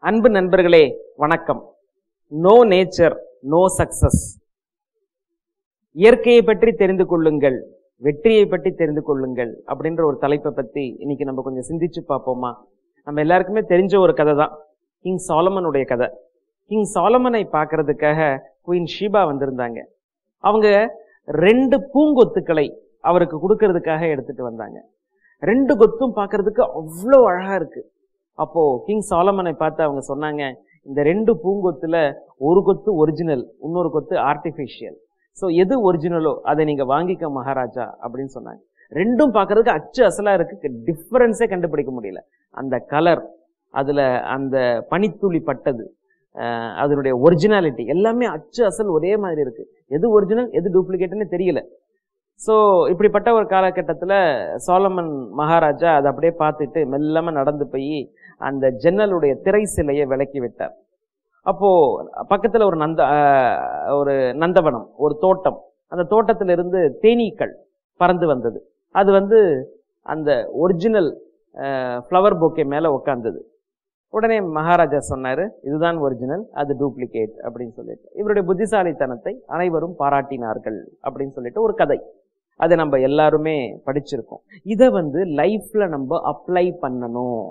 அன்பு நண்பர்களே வணக்கம் நோ நேச்சர் நோ சக்சஸ் இயற்கையை பற்றி தெரிந்து கொள்ளுங்கள் வெற்றியை பற்றி தெரிந்து கொள்ளுங்கள் அப்படின்ற ஒரு தலைப்பை பத்தி இன்னைக்கு நம்ம கொஞ்சம் சிந்திச்சு பார்ப்போமா நம்ம எல்லாருக்குமே தெரிஞ்ச ஒரு கதை தான் கிங் சாலமனுடைய கதை கிங் சாலமனை பார்க்கறதுக்காக குயின் ஷீபா வந்திருந்தாங்க அவங்க ரெண்டு பூங்கொத்துக்களை அவருக்கு கொடுக்கறதுக்காக எடுத்துட்டு வந்தாங்க ரெண்டு கொத்தும் பார்க்கறதுக்கு அவ்வளோ அழகா இருக்கு அப்போ கிங் சாலமனை பார்த்து அவங்க சொன்னாங்க இந்த ரெண்டு பூங்கொத்துல ஒரு கொத்து ஒரிஜினல் இன்னொரு கொத்து ஆர்டிஃபிஷியல் ஸோ எது ஒரிஜினலோ அதை நீங்க வாங்கிக்க மகாராஜா அப்படின்னு சொன்னாங்க ரெண்டும் பார்க்கறதுக்கு அச்சு அசலா இருக்கு டிஃபரன்ஸே கண்டுபிடிக்க முடியல அந்த கலர் அதுல அந்த பனித்துளி பட்டது அஹ் அதனுடைய ஒரிஜினாலிட்டி எல்லாமே அச்சு அசல் ஒரே மாதிரி இருக்கு எது ஒரிஜினல் எது டூப்ளிகேட்னு தெரியல ஸோ இப்படிப்பட்ட ஒரு காலகட்டத்தில் சோலமன் மகாராஜா அதை அப்படியே பார்த்துட்டு மெல்லமாக நடந்து போய் அந்த ஜன்னலுடைய திரை சிலையை விலக்கி விட்டார் அப்போ பக்கத்தில் ஒரு நந்த ஆஹ் ஒரு நந்தவனம் ஒரு தோட்டம் அந்த தோட்டத்திலிருந்து தேனீக்கள் பறந்து வந்தது அது வந்து அந்த ஒரிஜினல் ஃப்ளவர் பொக்கே மேலே உட்காந்தது உடனே மகாராஜா சொன்னாரு இதுதான் ஒரிஜினல் அது டூப்ளிகேட் அப்படின்னு சொல்லிட்டு இவருடைய புத்திசாலித்தனத்தை அனைவரும் பாராட்டினார்கள் அப்படின்னு சொல்லிட்டு ஒரு கதை அதை நம்ம எல்லாருமே படிச்சிருக்கோம் இதை வந்து லைஃப்ல நம்ம அப்ளை பண்ணணும்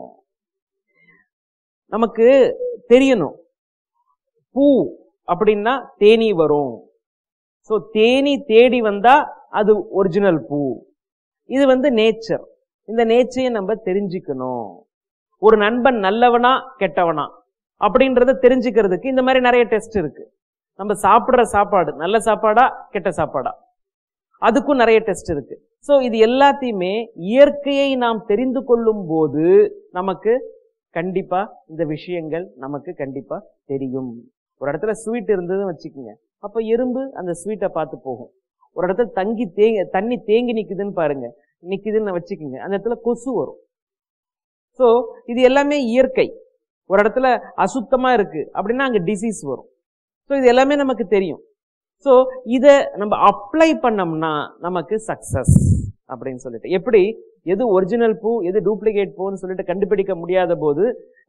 நமக்கு தெரியணும் பூ அப்படின்னா தேனி வரும் ஸோ தேனி தேடி வந்தா அது ஒரிஜினல் பூ இது வந்து நேச்சர் இந்த நேச்சரையை நம்ம தெரிஞ்சுக்கணும் ஒரு நண்பன் நல்லவனா கெட்டவனா அப்படின்றத தெரிஞ்சுக்கிறதுக்கு இந்த மாதிரி நிறைய டெஸ்ட் இருக்கு நம்ம சாப்பிடுற சாப்பாடு நல்ல சாப்பாடா கெட்ட சாப்பாடா அதுக்கும் நிறைய டெஸ்ட் இருக்கு ஸோ இது எல்லாத்தையுமே இயற்கையை நாம் தெரிந்து கொள்ளும் போது நமக்கு கண்டிப்பா இந்த விஷயங்கள் நமக்கு கண்டிப்பா தெரியும் ஒரு இடத்துல ஸ்வீட் இருந்ததுன்னு வச்சுக்கோங்க அப்ப எறும்பு அந்த ஸ்வீட்டை பார்த்து போகும் ஒரு இடத்துல தங்கி தேங்கி தண்ணி தேங்கி நிக்குதுன்னு பாருங்க நிக்குதுன்னு வச்சுக்கோங்க அந்த இடத்துல கொசு வரும் ஸோ இது எல்லாமே இயற்கை ஒரு இடத்துல அசுத்தமா இருக்கு அப்படின்னா அங்க டிசீஸ் வரும் ஸோ இது எல்லாமே நமக்கு தெரியும் ஸோ இதை நம்ம அப்ளை பண்ணோம்னா நமக்கு சக்சஸ் அப்படின்னு சொல்லிட்டு எப்படி எது ஒரிஜினல் பூ எது டூப்ளிகேட் பூன்னு சொல்லிட்டு கண்டுபிடிக்க முடியாத போது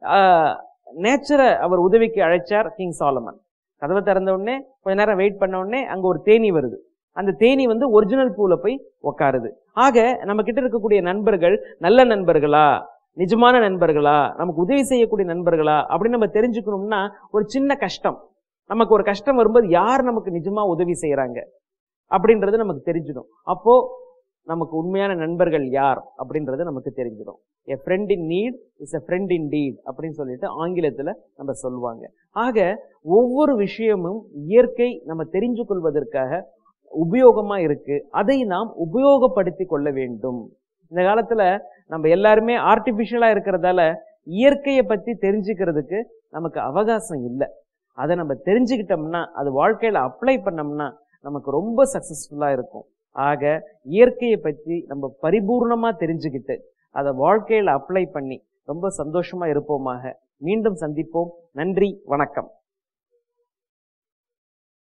நேச்சரை அவர் உதவிக்கு அழைச்சார் கிங் சாலமன் கதவை திறந்த உடனே கொஞ்ச நேரம் வெயிட் பண்ண உடனே அங்க ஒரு தேனி வருது அந்த தேனி வந்து ஒரிஜினல் பூல போய் உக்காருது ஆக நம்ம கிட்ட இருக்கக்கூடிய நண்பர்கள் நல்ல நண்பர்களா நிஜமான நண்பர்களா நமக்கு உதவி செய்யக்கூடிய நண்பர்களா அப்படின்னு நம்ம தெரிஞ்சுக்கணும்னா ஒரு சின்ன கஷ்டம் நமக்கு ஒரு கஷ்டம் வரும்போது யார் நமக்கு நிஜமா உதவி செய்யறாங்க அப்படின்றது நமக்கு தெரிஞ்சிடும் அப்போ நமக்கு உண்மையான நண்பர்கள் யார் அப்படின்றது நமக்கு தெரிஞ்சிடும் a friend in need is a friend in deed அப்படின்னு சொல்லிட்டு ஆங்கிலத்துல நம்ம சொல்லுவாங்க ஆக ஒவ்வொரு விஷயமும் இயற்கை நம்ம தெரிஞ்சு கொள்வதற்காக உபயோகமா இருக்கு அதை நாம் உபயோகப்படுத்தி கொள்ள வேண்டும் இந்த காலத்துல நம்ம எல்லாருமே ஆர்டிபிஷியலா இருக்கிறதால இயற்கையை பத்தி தெரிஞ்சுக்கிறதுக்கு நமக்கு அவகாசம் இல்லை அதை நம்ம தெரிஞ்சுக்கிட்டோம்னா அது வாழ்க்கையில அப்ளை பண்ணோம்னா நமக்கு ரொம்ப சக்சஸ்ஃபுல்லா இருக்கும் ஆக இயற்கையை பற்றி நம்ம பரிபூர்ணமா தெரிஞ்சுக்கிட்டு அதை வாழ்க்கையில அப்ளை பண்ணி ரொம்ப சந்தோஷமா இருப்போமாக மீண்டும் சந்திப்போம் நன்றி வணக்கம்